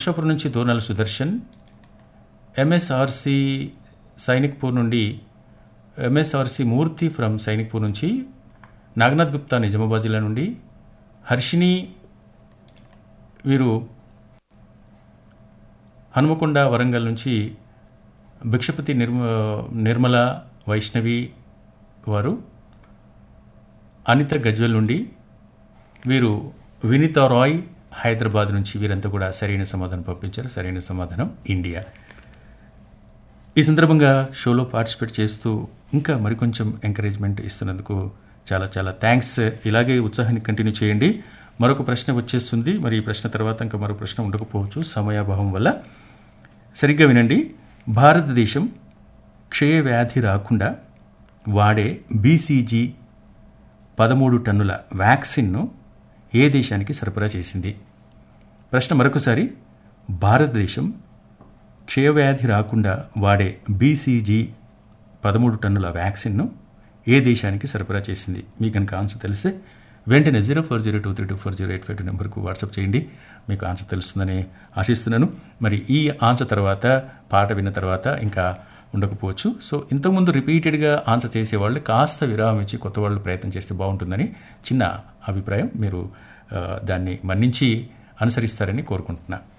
నర్సాపురం నుంచి దోనాల సుదర్శన్ ఎంఎస్ఆర్సి సైనిక్పూర్ నుండి MSRC Murthy from Sainikpuri నుంచి నాగనాథ్ గుప్తా నిజామాబాద్ జిల్లా నుండి హర్షిని వీరు హనుమకొండ వరంగల్ నుంచి భిక్షపతి నిర్మ నిర్మల వైష్ణవి వారు అనిత గజ్వెల్ నుండి వీరు వినీత రాయ్ హైదరాబాద్ నుంచి వీరంతా కూడా సరైన సమాధానం పంపించారు సరైన సమాధానం ఇండియా ఈ సందర్భంగా షోలో పార్టిసిపేట్ చేస్తూ ఇంకా మరికొంచెం ఎంకరేజ్మెంట్ ఇస్తున్నందుకు చాలా చాలా థ్యాంక్స్ ఇలాగే ఉత్సాహాన్ని కంటిన్యూ చేయండి మరొక ప్రశ్న వచ్చేస్తుంది మరి ఈ ప్రశ్న తర్వాత ఇంకా మరో ప్రశ్న ఉండకపోవచ్చు సమయాభావం వల్ల సరిగ్గా వినండి భారతదేశం క్షయవ్యాధి రాకుండా వాడే బీసీజీ పదమూడు టన్నుల వ్యాక్సిన్ను ఏ దేశానికి సరఫరా చేసింది ప్రశ్న మరొకసారి భారతదేశం క్షయవ్యాధి రాకుండా వాడే బీసీజీ పదమూడు టన్నుల వ్యాక్సిన్ను ఏ దేశానికి సరఫరా చేసింది మీకు కనుక ఆన్సర్ తెలిస్తే వెంటనే zero four zero two three two four zero eight five two నెంబర్కు వాట్సాప్ చేయండి మీకు ఆన్సర్ తెలుస్తుందని ఆశిస్తున్నాను మరి ఈ ఆన్సర్ తర్వాత పాట విన్న తర్వాత ఇంకా ఉండకపోవచ్చు సో ఇంతకుముందు రిపీటెడ్గా ఆన్సర్ చేసేవాళ్ళు కాస్త విరామం ఇచ్చి కొత్త వాళ్ళు ప్రయత్నం చేస్తే బాగుంటుందని చిన్న అభిప్రాయం మీరు ఆ, దాన్ని మన్నించి అనుసరిస్తారని కోరుకుంటున్నా